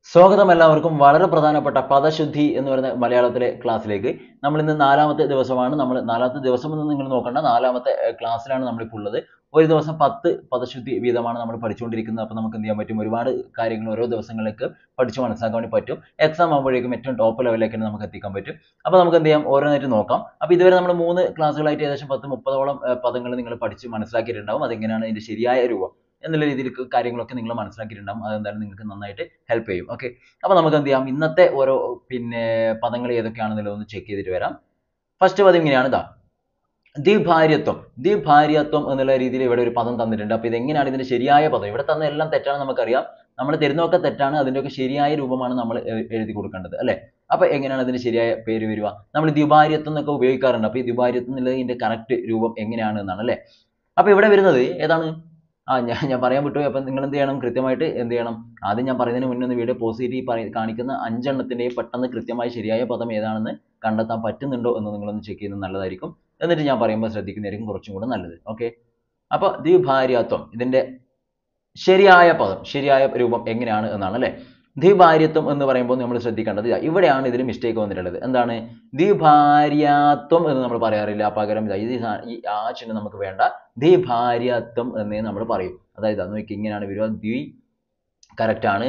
സ്വാഗതം എല്ലാവർക്കും വളരെ പ്രധാനപ്പെട്ട പദശുദ്ധി എന്ന് പറയുന്ന മലയാളത്തിലെ ക്ലാസ്സിലേക്ക് നമ്മൾ ഇന്ന് നാലാമത്തെ ദിവസമാണ് നമ്മൾ നാലാമത്തെ ദിവസം എന്ന് നിങ്ങൾ നോക്കണ്ട നാലാമത്തെ ഏർ ക്ലാസ്സിലാണ് നമ്മളിപ്പോൾ ഉള്ളത് ഒരു ദിവസം പത്ത് പദശുദ്ധി വീതമാണ് നമ്മൾ പഠിച്ചുകൊണ്ടിരിക്കുന്നത് അപ്പോൾ നമുക്ക് എന്ത് ചെയ്യാൻ പറ്റും ഒരുപാട് കാര്യങ്ങൾ ഓരോ ദിവസങ്ങളിലേക്ക് പഠിച്ച് മനസ്സിലാക്കാൻ വേണ്ടി പറ്റും എക്സാം ആകുമ്പോഴേക്കും ഏറ്റവും ടോപ്പ് ലെവലിലേക്ക് നമുക്ക് എത്തിക്കാൻ പറ്റും അപ്പോൾ നമുക്ക് എന്ത് ചെയ്യാം ഓരോന്നായിട്ട് നോക്കാം അപ്പോൾ ഇതുവരെ നമ്മൾ മൂന്ന് ക്ലാസ്സുകളായിട്ട് ഏകദേശം പത്ത് മുപ്പതോളം പദങ്ങൾ നിങ്ങൾ പഠിച്ച് മനസ്സിലാക്കിയിട്ടുണ്ടാവും അതെങ്ങനെയാണ് ഇതിന്റെ ശരിയായ രൂപം എന്നുള്ള രീതിയിൽ കാര്യങ്ങളൊക്കെ നിങ്ങൾ മനസ്സിലാക്കിയിട്ടുണ്ടാവും അതെന്തായാലും നിങ്ങൾക്ക് നന്നായിട്ട് ഹെൽപ്പ് ചെയ്യും ഓക്കെ അപ്പോൾ നമുക്ക് എന്ത് ചെയ്യാം ഇന്നത്തെ ഓരോ പിന്നെ പദങ്ങൾ ഏതൊക്കെയാണെന്നുള്ളത് ഒന്ന് ചെക്ക് ചെയ്തിട്ട് വരാം ഫസ്റ്റ് പദം ഇങ്ങനെയാണ് ഇതാ ദ്വിഭാര്യത്വം ദ്വിഭാര്യത്വം എന്നുള്ള രീതിയിൽ ഇവിടെ ഒരു പദം തന്നിട്ടുണ്ട് അപ്പോൾ ഇത് എങ്ങനെയാണ് ഇതിന്റെ ശരിയായ പദം ഇവിടെ തന്ന എല്ലാം തെറ്റാണ് നമുക്കറിയാം നമ്മൾ തരുന്നതൊക്കെ തെറ്റാണ് അതിൻ്റെയൊക്കെ ശരിയായ രൂപമാണ് നമ്മൾ എ- എഴുതി കൊടുക്കേണ്ടത് അല്ലേ അപ്പോൾ എങ്ങനെയാണ് അതിന്റെ ശരിയായ പേര് വരിക നമ്മൾ ദ്വിഭാര്യത്വം എന്നൊക്കെ ഉപയോഗിക്കാറുണ്ട് അപ്പോൾ ഈ ദ്വിഭാര്യത്വം എന്നുള്ളതിന്റെ കറക്റ്റ് രൂപം എങ്ങനെയാണ് എന്നാണ് അല്ലേ അപ്പോൾ ഇവിടെ വരുന്നത് ഏതാണ് ആ ഞാൻ ഞാൻ പറയാൻ വിട്ടുപോയി അപ്പം നിങ്ങൾ എന്ത് ചെയ്യണം കൃത്യമായിട്ട് എന്ത് ചെയ്യണം ആദ്യം ഞാൻ പറയുന്നതിന് മുന്നേ ഒന്ന് വീഡിയോ പോസ് ചെയ്ത് ഈ പറയ കാണിക്കുന്ന അഞ്ചെണ്ണത്തിൻ്റെയും പെട്ടെന്ന് കൃത്യമായി ശരിയായ പദം ഏതാണെന്ന് കണ്ടെത്താൻ പറ്റുന്നുണ്ടോ എന്ന് നിങ്ങളൊന്ന് ചെക്ക് ചെയ്യുന്നത് നല്ലതായിരിക്കും എന്നിട്ട് ഞാൻ പറയുമ്പോൾ ശ്രദ്ധിക്കുന്നതായിരിക്കും കുറച്ചും കൂടെ നല്ലത് ഓക്കെ അപ്പോൾ ദ്വിഭാര്യത്വം ഇതിന്റെ ശരിയായ പദം ശരിയായ രൂപം എങ്ങനെയാണ് എന്നാണ് അല്ലേ ദ്വിഭാര്യത്വം എന്ന് പറയുമ്പോൾ നമ്മൾ ശ്രദ്ധിക്കേണ്ടത് ഇതാ, ഇവിടെയാണ് ഇതിൽ മിസ്റ്റേക്ക് വന്നിട്ടുള്ളത് എന്താണ് ദ്വിഭാര്യാത്വം എന്ന് നമ്മൾ പറയാറില്ല പകരം ഇതാ, ഇത് ഈ സാ- ഈ ആ ചിഹ്നം നമുക്ക് വേണ്ട ദ്വിഭാര്യത്വം എന്നേ നമ്മൾ പറയും അതായത് അത് നോക്കി ഇങ്ങനെയാണ് വരിക ദ്വി correct ആണ്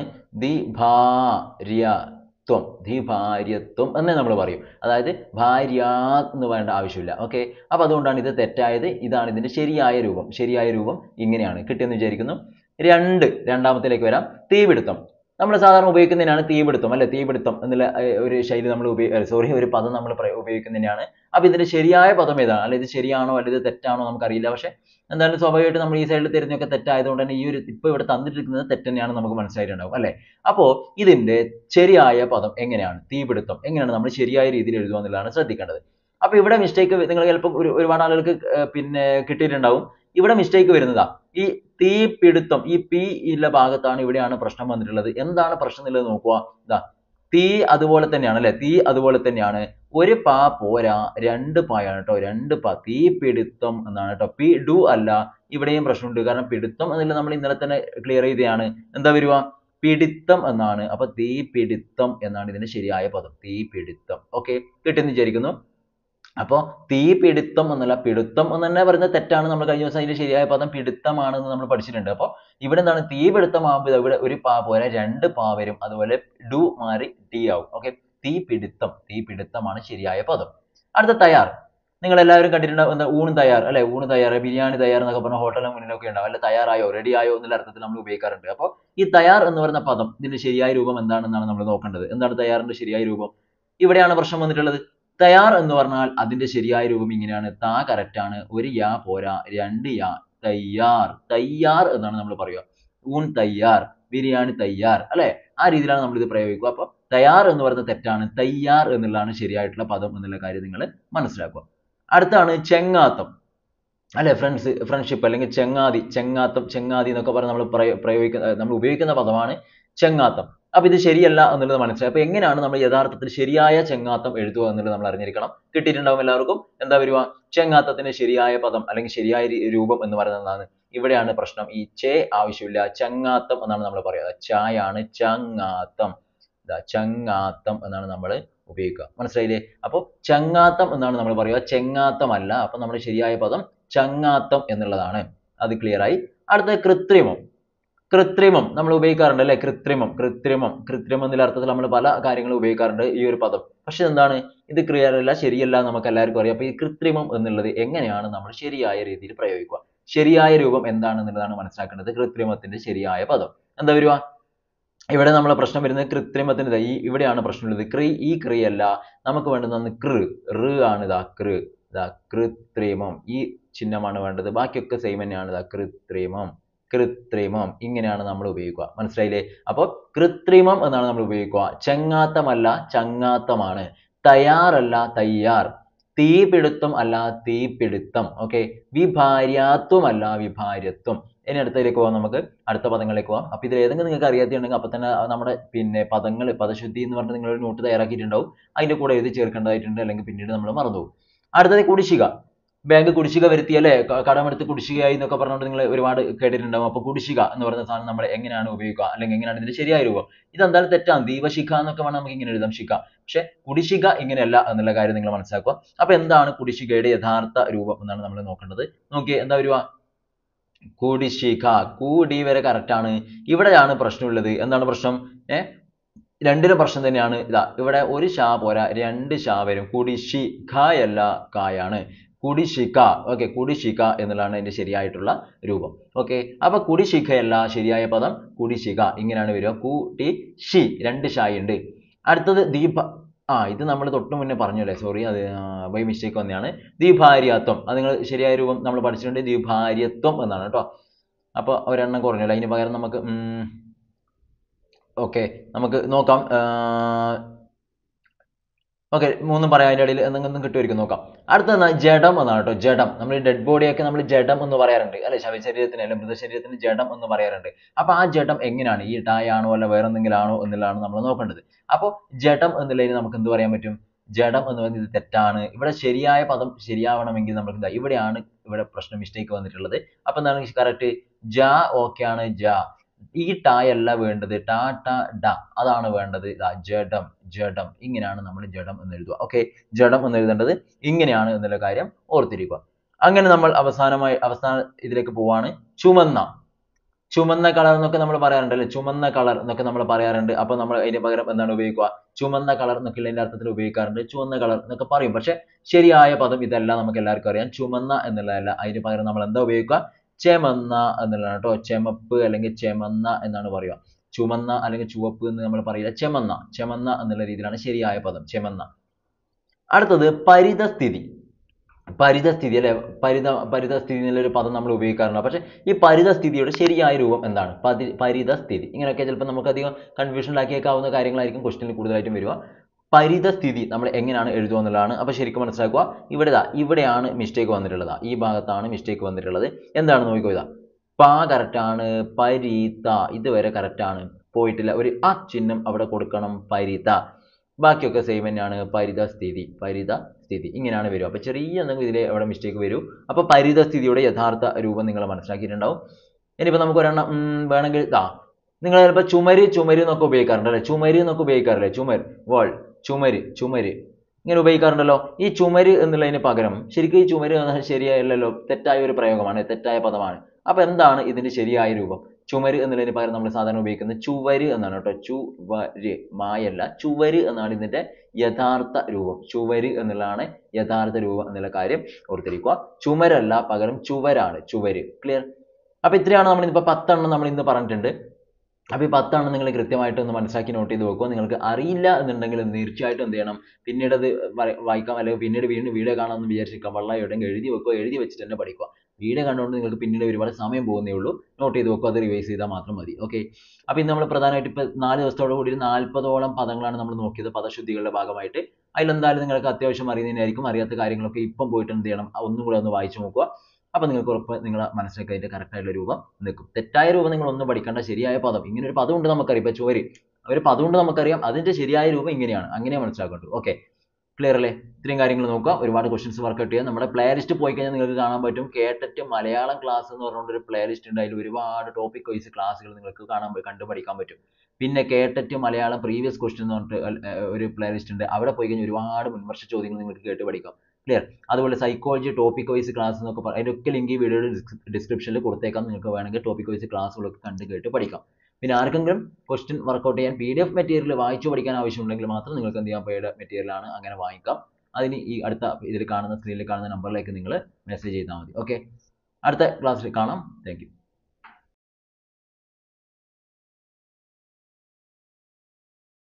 ദ്വിഭാര്യത്വം ദ്വിഭാര്യത്വം എന്നേ നമ്മൾ പറയും അതായത് ഭാര്യ എന്ന് വേണ്ട ആവശ്യമില്ല ഓക്കെ അപ്പൊ അതുകൊണ്ടാണ് ഇത് തെറ്റായത് ഇതാണ് ഇതിന്റെ ശരിയായ രൂപം ശരിയായ രൂപം ഇങ്ങനെയാണ് കിട്ടിയെന്ന് വിചാരിക്കുന്നു രണ്ട് രണ്ടാമത്തിലേക്ക് വരാം തീപിടുത്തം നമ്മൾ സാധാരണ ഉപയോഗിക്കുന്നതിനാണ് തീപിടുത്തം അല്ലെ തീപിടുത്തം എന്നുള്ള ഏർ, ഒരു ശൈലി നമ്മൾ ഉപയോഗ സോറി ഒരു പദം നമ്മൾ ഉപയോഗിക്കുന്നതിനാണ് അപ്പൊ ഇതിന്റെ ശരിയായ പദം ഏതാണ് അല്ലെ ഇത് ശരിയാണോ അല്ലെ ഇത് തെറ്റാണോ നമുക്കറിയില്ല പക്ഷെ എന്തായാലും സ്വാഭാവികമായിട്ട് നമ്മൾ ഈ സൈഡിൽ തിരഞ്ഞൊക്കെ തെറ്റായതുകൊണ്ട് തന്നെ ഈ ഒരു ഇപ്പൊ ഇവിടെ തന്നിട്ടിരിക്കുന്നത് തെറ്റ് തന്നെയാണ് നമുക്ക് മനസ്സിലായിട്ടുണ്ടാവും അല്ലെ അപ്പോ ഇതിന്റെ ശരിയായ പദം എങ്ങനെയാണ് തീപിടുത്തം എങ്ങനെയാണ് നമ്മൾ ശരിയായ രീതിയിൽ എഴുതുക എന്നുള്ളതാണ് ശ്രദ്ധിക്കേണ്ടത് അപ്പൊ ഇവിടെ മിസ്റ്റേക്ക് നിങ്ങൾ ചിലപ്പോൾ ഒരു ഒരുപാട് ആളുകൾക്ക് ഏർ പിന്നെ കിട്ടിയിട്ടുണ്ടാവും ഇവിടെ മിസ്റ്റേക്ക് വരുന്നതാ ഈ തീപിടുത്തം ഈ പി ഉള്ള ഭാഗത്താണ് ഇവിടെയാണ് പ്രശ്നം വന്നിട്ടുള്ളത് എന്താണ് പ്രശ്നം എന്നുള്ളത് നോക്കുക ഇതാ തീ അതുപോലെ തന്നെയാണ് അല്ലെ തീ അതുപോലെ തന്നെയാണ് ഒരു പാ പോരാ രണ്ട് പായാണ് കേട്ടോ രണ്ട് പാ തീ പിടുത്തം എന്നാണ് കേട്ടോ പി ഡു അല്ല ഇവിടെയും പ്രശ്നമുണ്ട് കാരണം പിടുത്തം എന്നുള്ള നമ്മൾ ഇന്നലെ തന്നെ ക്ലിയർ ചെയ്തതാണ് എന്താ വരുക പിടിത്തം എന്നാണ് അപ്പൊ തീ പിടിത്തം എന്നാണ് ഇതിന്റെ ശരിയായ പദം തീ പിടിത്തം ഓക്കെ കിട്ടിയെന്ന് വിചാരിക്കുന്നു അപ്പോ തീ പിടുത്തം എന്നല്ല പിടുത്തം എന്ന് തന്നെ പറയുന്നത് തെറ്റാണ് നമ്മൾ കഴിഞ്ഞ ദിവസം അതിന്റെ ശരിയായ പദം പിടുത്തമാണെന്ന് നമ്മൾ പഠിച്ചിട്ടുണ്ട് അപ്പൊ ഇവിടെ എന്താണ് തീ പിടുത്തമാകുമ്പോൾ ഇവിടെ ഒരു പാ പോരാ രണ്ട് പാ വരും അതുപോലെ ഡു മാറി ടി ആവും ഓക്കെ തീ പിടുത്തം തീ പിടുത്തമാണ് ശരിയായ പദം അടുത്ത തയ്യാർ നിങ്ങൾ എല്ലാവരും കണ്ടിട്ടുണ്ടാവും എന്താ ഊണ് തയ്യാർ അല്ലെ ഊണ് തയ്യാർ ബിരിയാണി തയ്യാർ എന്നൊക്കെ പറഞ്ഞ ഹോട്ടലിന് മുന്നിലൊക്കെ ഉണ്ടാവും അല്ലെ തയ്യാറായോ റെഡി ആയോ എന്നുള്ള അർത്ഥത്തിൽ നമ്മൾ ഉപയോഗിക്കാറുണ്ട് അപ്പോൾ ഈ തയ്യാർ എന്ന് പറയുന്ന പദം ഇതിന്റെ ശരിയായ രൂപം എന്താണെന്നാണ് നമ്മൾ നോക്കേണ്ടത് എന്താണ് തയ്യാറിന്റെ ശരിയായ രൂപം ഇവിടെയാണ് പ്രശ്നം വന്നിട്ടുള്ളത് തയ്യാർ എന്ന് പറഞ്ഞാൽ അതിന്റെ ശരിയായ രൂപം ഇങ്ങനെയാണ് താ correct ആണ് ഒരു യാ പോരാ രണ്ട് യാ തയ്യാർ തയ്യാർ എന്നാണ് നമ്മൾ പറയുക ഊൺ തയ്യാർ ബിരിയാണി തയ്യാർ അല്ലെ ആ രീതിയിലാണ് നമ്മൾ ഇത് പ്രയോഗിക്കുക അപ്പൊ തയ്യാർ എന്ന് പറയുന്നത് തെറ്റാണ് തയ്യാർ എന്നുള്ളതാണ് ശരിയായിട്ടുള്ള പദം എന്നുള്ള കാര്യം നിങ്ങൾ മനസ്സിലാക്കുക അടുത്താണ് ചെങ്ങാത്തം അല്ലെ ഫ്രണ്ട്സ് ഫ്രണ്ട്ഷിപ്പ് അല്ലെങ്കിൽ ചെങ്ങാതി ചെങ്ങാത്തം ചെങ്ങാതി എന്നൊക്കെ പറഞ്ഞ് നമ്മൾ പ്രയോഗിക്കുന്ന നമ്മൾ ഉപയോഗിക്കുന്ന പദമാണ് ചെങ്ങാത്തം അപ്പൊ ഇത് ശരിയല്ല എന്നുള്ളത് മനസ്സിലായി അപ്പൊ എങ്ങനെയാണ് നമ്മൾ യഥാർത്ഥത്തിൽ ശരിയായ ചെങ്ങാത്തം എഴുതുക എന്നുള്ളത് നമ്മൾ അറിഞ്ഞിരിക്കണം കിട്ടിയിട്ടുണ്ടാവും എല്ലാവർക്കും എന്താ വരുക ചെങ്ങാത്തത്തിന്റെ ശരിയായ പദം അല്ലെങ്കിൽ ശരിയായ രീ- രൂപം എന്ന് പറയുന്നത് എന്താണ് ഇവിടെയാണ് പ്രശ്നം ഈ ചേ ആവശ്യമില്ല ചങ്ങാത്തം എന്നാണ് നമ്മൾ പറയുക ചായാണ് ചങ്ങാത്തം ദാ ചങ്ങാത്തം എന്നാണ് നമ്മൾ ഉപയോഗിക്കുക മനസ്സിലായില്ലേ അപ്പോൾ ചങ്ങാത്തം എന്നാണ് നമ്മൾ പറയുക ചെങ്ങാത്തമല്ല അപ്പൊ നമ്മുടെ ശരിയായ പദം ചങ്ങാത്തം എന്നുള്ളതാണ് അത് ക്ലിയർ ആയി അടുത്ത കൃത്രിമം കൃത്രിമം നമ്മൾ ഉപയോഗിക്കാറുണ്ട് അല്ലെ കൃത്രിമം കൃത്രിമം കൃത്രിമം എന്നുള്ള അർത്ഥത്തിൽ നമ്മൾ പല കാര്യങ്ങളും ഉപയോഗിക്കാറുണ്ട് ഈ ഒരു പദം പക്ഷെ എന്താണ് ഇത് ക്ലിയർ അല്ല ശരിയല്ല നമുക്ക് എല്ലാവർക്കും അറിയാം അപ്പൊ ഈ കൃത്രിമം എന്നുള്ളത് എങ്ങനെയാണ് നമ്മൾ ശരിയായ രീതിയിൽ പ്രയോഗിക്കുക ശരിയായ രൂപം എന്താണെന്നുള്ളതാണ് മനസ്സിലാക്കേണ്ടത് കൃത്രിമത്തിന്റെ ശരിയായ പദം എന്താ വരുക ഇവിടെ നമ്മളെ പ്രശ്നം വരുന്നത് കൃത്രിമത്തിന് ഇതാ ഈ ഇവിടെയാണ് പ്രശ്നമുള്ളത് ക്രി ഈ ക്രിയല്ല നമുക്ക് വേണ്ടുന്നത് കൃ റ് ആണ് ഇതാ കൃ ഇതാ കൃത്രിമം ഈ ചിഹ്നമാണ് വേണ്ടത് ബാക്കിയൊക്കെ സെയിം തന്നെയാണ് ഇതാ കൃത്രിമം കൃത്രിമം ഇങ്ങനെയാണ് നമ്മൾ ഉപയോഗിക്കുക മനസ്സിലായില്ലേ അപ്പോൾ കൃത്രിമം എന്നാണ് നമ്മൾ ഉപയോഗിക്കുക ചെങ്ങാത്തമല്ല ചങ്ങാത്തമാണ് തയ്യാറല്ല തയ്യാർ തീപിടുത്തം അല്ല തീപിടുത്തം ഓക്കെ വിഭാര്യാത്വം അല്ല വിഭാര്യത്വം ഇനി അടുത്തതിലേക്ക് പോകാം നമുക്ക് അടുത്ത പദങ്ങളിലേക്ക് പോകാം അപ്പൊ ഇതിൽ ഏതെങ്കിലും നിങ്ങൾക്ക് അറിയാത്തുണ്ടെങ്കിൽ അപ്പൊ തന്നെ ആ നമ്മുടെ പിന്നെ പദങ്ങൾ പദശുദ്ധി എന്ന് പറഞ്ഞിട്ട് നിങ്ങൾ ഒരു നോട്ട് തയ്യാറാക്കിയിട്ടുണ്ടാവും അതിന്റെ കൂടെ എഴുതി ചേർക്കേണ്ടതായിട്ടുണ്ട് അല്ലെങ്കിൽ പിന്നീട് നമ്മൾ മറന്നുപോകും അടുത്തത് കുടിശ്ശിക ബാങ്ക് കുടിശ്ശിക വരുത്തി അല്ലേ ക- കടമെടുത്ത് കുടിശ്ശികയായി എന്നൊക്കെ പറഞ്ഞുകൊണ്ട് നിങ്ങൾ ഒരുപാട് കേട്ടിട്ടുണ്ടാവും അപ്പോൾ കുടിശ്ശിക എന്ന് പറയുന്ന സാധനം നമ്മൾ എങ്ങനെയാണ് ഉപയോഗിക്കുക അല്ലെങ്കിൽ എങ്ങനെയാണ് ഇതിന്റെ ശരിയായ രൂപം ഇതെന്തായാലും തെറ്റാണ് ദീപശിഖ എന്നൊക്കെ വേണം നമുക്ക് ഇങ്ങനെ എഴുതാം ശിഖ പക്ഷെ കുടിശ്ശിക ഇങ്ങനെയല്ല എന്നുള്ള കാര്യം നിങ്ങൾ മനസ്സിലാക്കുക അപ്പൊ എന്താണ് കുടിശ്ശികയുടെ യഥാർത്ഥ രൂപം എന്നാണ് നമ്മൾ നോക്കേണ്ടത് നോക്കിയേ എന്താ വരുക കുടിശ്ശിക കൂടി വരെ correct ആണ് ഇവിടെയാണ് പ്രശ്നമുള്ളത് എന്താണ് പ്രശ്നം ഏ രണ്ടിനും പ്രശ്നം തന്നെയാണ് ഇതാ ഇവിടെ ഒരു ഷാ പോരാ രണ്ട് ഷാ വരും കുടിശ്ശിഖയല്ല കായാണ് കുടിശ്ശിക ഓക്കെ കുടിശ്ശിക എന്നുള്ളതാണ് അതിന്റെ ശരിയായിട്ടുള്ള രൂപം ഓക്കെ അപ്പൊ കുടിശ്ശിഖയല്ല ശരിയായ പദം കുടിശ്ശിക ഇങ്ങനെയാണ് വരിക കുടിശി രണ്ട് ഷായി ഉണ്ട് അടുത്തത് ദീപ ആ ഇത് നമ്മൾ തൊട്ട് മുന്നേ പറഞ്ഞല്ലേ സോറി അത് ബൈ മിസ്റ്റേക്ക് വന്നതാണ് ദീപാര്യത്വം അത് നിങ്ങൾ ശരിയായ രൂപം നമ്മൾ പഠിച്ചിട്ടുണ്ട് ദീപാര്യത്വം എന്നാണ് കേട്ടോ അപ്പോൾ ഒരെണ്ണം കുറഞ്ഞല്ലോ അതിന് പകരം നമുക്ക് ഓക്കെ നമുക്ക് നോക്കാം ഓക്കെ മൂന്നും പറയാം അതിൻ്റെ ഇടയിൽ എന്തെങ്കിലും കിട്ടുമായിരിക്കും നോക്കാം അടുത്തത് ജഡം എന്നാണ് കേട്ടോ ജഡം നമ്മൾ ഡെഡ് ബോഡിയൊക്കെ നമ്മൾ ജഡം എന്ന് പറയാറുണ്ട് അല്ലെ ശവശരീരത്തിന് അല്ലെങ്കിൽ മൃതശരീരത്തിന് ജഡം എന്ന് പറയാറുണ്ട് അപ്പൊ ആ ജഡം എങ്ങനെയാണ് ഈ ടായാണോ അല്ല വേറെ എന്തെങ്കിലും ആണോ എന്നുള്ളതാണ് നമ്മൾ നോക്കേണ്ടത് അപ്പോൾ ജഡം എന്നുള്ളതിന് നമുക്ക് എന്ത് പറയാൻ പറ്റും ജഡം എന്ന് പറയുന്നത് ഇത് തെറ്റാണ് ഇവിടെ ശരിയായ പദം ശരിയാവണമെങ്കിൽ നമുക്ക് എന്താ ഇവിടെയാണ് ഇവിടെ പ്രശ്നം മിസ്റ്റേക്ക് വന്നിട്ടുള്ളത് അപ്പൊ എന്താണ് കറക്റ്റ് ജ ഓക്കെ ആണ് ജ ഈ ടായല്ല വേണ്ടത് ടാ ട ഡ അതാണ് വേണ്ടത് ഇതാ ജഡം ജഡം ഇങ്ങനെയാണ് നമ്മൾ ജഡം എന്ന് എഴുതുക ഓക്കെ ജഡം എന്ന് എഴുതേണ്ടത് ഇങ്ങനെയാണ് എന്നുള്ള കാര്യം ഓർത്തിരിക്കുക അങ്ങനെ നമ്മൾ അവസാനമായി അവസാന ഇതിലേക്ക് പോവാണ് ചുമന്ന ചുമന്ന കളർ എന്നൊക്കെ നമ്മൾ പറയാറുണ്ട് അല്ലെ ചുമന്ന കളർ എന്നൊക്കെ നമ്മൾ പറയാറുണ്ട് അപ്പൊ നമ്മൾ അതിന് പകരം എന്താണ് ഉപയോഗിക്കുക ചുമന്ന കളർ എന്നൊക്കെ ഇതിന്റെ അർത്ഥത്തിൽ ഉപയോഗിക്കാറുണ്ട് ചുവന്ന കളർ എന്നൊക്കെ പറയും പക്ഷെ ശരിയായ പദം ഇതല്ല നമുക്ക് എല്ലാവർക്കും അറിയാം ചുമന്ന എന്നുള്ളതല്ല അതിന് പകരം നമ്മൾ എന്താ ഉപയോഗിക്കുക ചെമന്ന എന്നുള്ളതാണ് കേട്ടോ ചെമപ്പ് അല്ലെങ്കിൽ ചെമന്ന എന്നാണ് പറയുക ചുമന്ന അല്ലെങ്കിൽ ചുവപ്പ് എന്ന് നമ്മൾ പറയില്ല ചെമന്ന ചെമന്ന എന്നുള്ള രീതിയിലാണ് ശരിയായ പദം ചെമന്ന അടുത്തത് പരിതസ്ഥിതി പരിതസ്ഥിതി അല്ലെ പരിത പരിതസ്ഥിതി എന്നുള്ളൊരു പദം നമ്മൾ ഉപയോഗിക്കാറുണ്ട് പക്ഷെ ഈ പരിതസ്ഥിതിയുടെ ശരിയായ രൂപം എന്താണ് പതി പരിതസ്ഥിതി ഇങ്ങനെയൊക്കെ ചിലപ്പോൾ നമുക്ക് അധികം കൺഫ്യൂഷനിലാക്കിയേക്കാവുന്ന കാര്യങ്ങളായിരിക്കും ക്വസ്റ്റ്യനിൽ കൂടുതലായിട്ടും വരിക പരിതസ്ഥിതി നമ്മൾ എങ്ങനെയാണ് എഴുതുക എന്നുള്ളതാണ് അപ്പോൾ ശരിക്കും മനസ്സിലാക്കുക ഇവിടെ ദാ ഇവിടെയാണ് മിസ്റ്റേക്ക് വന്നിട്ടുള്ളത് ഈ ഭാഗത്താണ് മിസ്റ്റേക്ക് വന്നിട്ടുള്ളത് എന്താണ് നോക്കിക്കോ ഇതാ പാ കറക്റ്റ് ആണ് പരീത ഇതുവരെ കറക്റ്റ് ആണ് പോയിട്ടില്ല ഒരു ആ ചിഹ്നം അവിടെ കൊടുക്കണം പരിത ബാക്കിയൊക്കെ സെയിം തന്നെയാണ് പരിതസ്ഥിതി പരിതസ്ഥിതി ഇങ്ങനെയാണ് വരിക അപ്പോൾ ചെറിയ എന്തെങ്കിലും ഇതിൽ അവിടെ മിസ്റ്റേക്ക് വരും അപ്പോൾ പരിതസ്ഥിതിയുടെ യഥാർത്ഥ രൂപം നിങ്ങൾ മനസ്സിലാക്കിയിട്ടുണ്ടാവും ഇനിയിപ്പോൾ നമുക്ക് ഒരെണ്ണം ഉം, വേണമെങ്കിൽ ഇതാ നിങ്ങൾ ചിലപ്പോൾ ചുമര് ചുമര് എന്നൊക്കെ ഉപയോഗിക്കാറുണ്ട് അല്ലേ ചുമര് എന്നൊക്കെ ഉപയോഗിക്കാറില്ലേ ചുമർ വാൾ ചുമര് ചുമര് ഇങ്ങനെ ഉപയോഗിക്കാറുണ്ടല്ലോ ഈ ചുമര് എന്നുള്ളതിന് പകരം ശരിക്കും ഈ ചുമര് എന്നത് ശരിയായല്ലോ തെറ്റായ ഒരു പ്രയോഗമാണ് തെറ്റായ പദമാണ് അപ്പൊ എന്താണ് ഇതിന്റെ ശരിയായ രൂപം ചുമര് എന്നുള്ളതിന് പകരം നമ്മൾ സാധാരണ ഉപയോഗിക്കുന്നത് ചുവര് എന്നാണ് കേട്ടോ ചുവര് മായല്ല ചുവര് എന്നാണ് ഇതിന്റെ യഥാർത്ഥ രൂപം ചുവര് എന്നുള്ളതാണ് യഥാർത്ഥ രൂപം എന്നുള്ള കാര്യം ഓർത്തിരിക്കുക ചുമരല്ല പകരം ചുവരാണ് ചുവര് ക്ലിയർ അപ്പൊ ഇത്രയാണ് നമ്മൾ ഇന്നിപ്പോ പത്തെണ്ണം നമ്മൾ ഇന്ന് പറഞ്ഞിട്ടുണ്ട് അപ്പോൾ ഈ പത്തെണ്ണം നിങ്ങൾ കൃത്യമായിട്ട് ഒന്ന് മനസ്സിലാക്കി നോട്ട് ചെയ്ത് വെക്കുക നിങ്ങൾക്ക് അറിയില്ല എന്നുണ്ടെങ്കിൽ തീർച്ചയായിട്ടും എന്ത് ചെയ്യണം പിന്നീട് അത് വര- വായിക്കാം അല്ലെങ്കിൽ പിന്നീട് വീണ്ടും വീഡിയോ കാണാമെന്ന് വിചാരിച്ചിരിക്കാം വെള്ളം എവിടെയെങ്കിലും എഴുതി വെക്കുക എഴുതി വെച്ചിട്ട് തന്നെ പഠിക്കുക വീഡിയോ കണ്ടുകൊണ്ട് നിങ്ങൾക്ക് പിന്നീട് ഒരുപാട് സമയം പോകുന്നേ ഉള്ളൂ നോട്ട് ചെയ്ത് വെക്കുക അത് റിവൈസ് ചെയ്താൽ മാത്രം മതി ഓക്കെ അപ്പോൾ ഇന്ന് നമ്മൾ പ്രധാനമായിട്ട് ഇപ്പോൾ നാല് ദിവസത്തോട് കൂടി ഒരു നാൽപ്പതോളം പദങ്ങളാണ് നമ്മൾ നോക്കിയത് പദശുദ്ധികളുടെ ഭാഗമായിട്ട് അതിലെന്തായാലും നിങ്ങൾക്ക് അത്യാവശ്യം അറിയുന്നതിനായിരിക്കും അറിയാത്ത കാര്യങ്ങളൊക്കെ ഇപ്പം പോയിട്ട് എന്ത് ചെയ്യണം ഒന്നും കൂടെ ഒന്ന് വായിച്ചു നോക്കുക അപ്പോൾ നിങ്ങൾക്ക് ഉറപ്പ് നിങ്ങളെ മനസ്സിലേക്ക് അതിന്റെ കറക്റ്റ് ആയിട്ടുള്ള രൂപം നിൽക്കും തെറ്റായ രൂപം നിങ്ങൾ ഒന്നും പഠിക്കേണ്ട ശരിയായ പദം ഇങ്ങനെ ഒരു പദം ഉണ്ട് നമുക്കറിയാം ഇപ്പൊ ചുവര് ഒരു പദം ഉണ്ട് നമുക്കറിയാം അതിന്റെ ശരിയായ രൂപം ഇങ്ങനെയാണ് അങ്ങനെ മനസ്സിലാക്കേണ്ടത് ഓക്കെ ക്ലിയർ അല്ലേ ഇത്രയും കാര്യങ്ങൾ നോക്കുക ഒരുപാട് ക്വസ്റ്റ്യൻസ് വർക്കൗട്ട് ചെയ്യാം നമ്മുടെ പ്ലേലിസ്റ്റ് പോയി കഴിഞ്ഞാൽ നിങ്ങൾക്ക് കാണാൻ പറ്റും കേട്ടിട്ട് മലയാളം ക്ലാസ് എന്ന് പറഞ്ഞുകൊണ്ട് ഒരു പ്ലേലിസ്റ്റ് ഉണ്ട് അതിൽ ഒരുപാട് ടോപ്പിക് വൈസ് ക്ലാസ്സുകൾ നിങ്ങൾക്ക് കാണാൻ പറ്റും കണ്ടു പഠിക്കാൻ പറ്റും പിന്നെ കേട്ടിട്ട് മലയാളം പ്രീവിയസ് ക്വസ്റ്റ്യൻ എന്ന് പറഞ്ഞിട്ട് അൽ- ഏർ ഒരു പ്ലേലിസ്റ്റ് ഉണ്ട് അവിടെ പോയി കഴിഞ്ഞാൽ ഒരുപാട് മുൻവർഷ ചോദ്യങ്ങൾ നിങ്ങൾക്ക് കേട്ട് പഠിക്കാം ക്ലിയർ അതുപോലെ സൈക്കോളജി ടോപ്പിക് വൈസ് ക്ലാസ് എന്നൊക്കെ പറയും അതിൻ്റെ ഒക്കെ ലിങ്ക് ഈ വീഡിയോയുടെ ഡിസ്ക്രിപ്ഷനിൽ കൊടുത്തേക്കാം നിങ്ങൾക്ക് വേണമെങ്കിൽ ടോപ്പിക് വൈസ് ക്ലാസ്സുകളൊക്കെ കണ്ട് കേട്ട് പഠിക്കാം പിന്നെ ആർക്കെങ്കിലും ക്വസ്റ്റ്യൻ വർക്കൗട്ട് ചെയ്യാൻ പി ഡി എഫ് മെറ്റീരിയൽ വായിച്ചു പഠിക്കാൻ ആവശ്യമുണ്ടെങ്കിൽ മാത്രം നിങ്ങൾക്ക് എന്ത് ചെയ്യാം പെയ്ഡ് മെറ്റീരിയൽ ആണ് അങ്ങനെ വാങ്ങിക്കാം അതിന് ഈ അടുത്ത ഇതിൽ കാണുന്ന സ്ക്രീനിൽ കാണുന്ന നമ്പറിലേക്ക് നിങ്ങൾ മെസ്സേജ് ചെയ്താൽ മതി ഓക്കെ അടുത്ത ക്ലാസ്സിൽ കാണാം താങ്ക്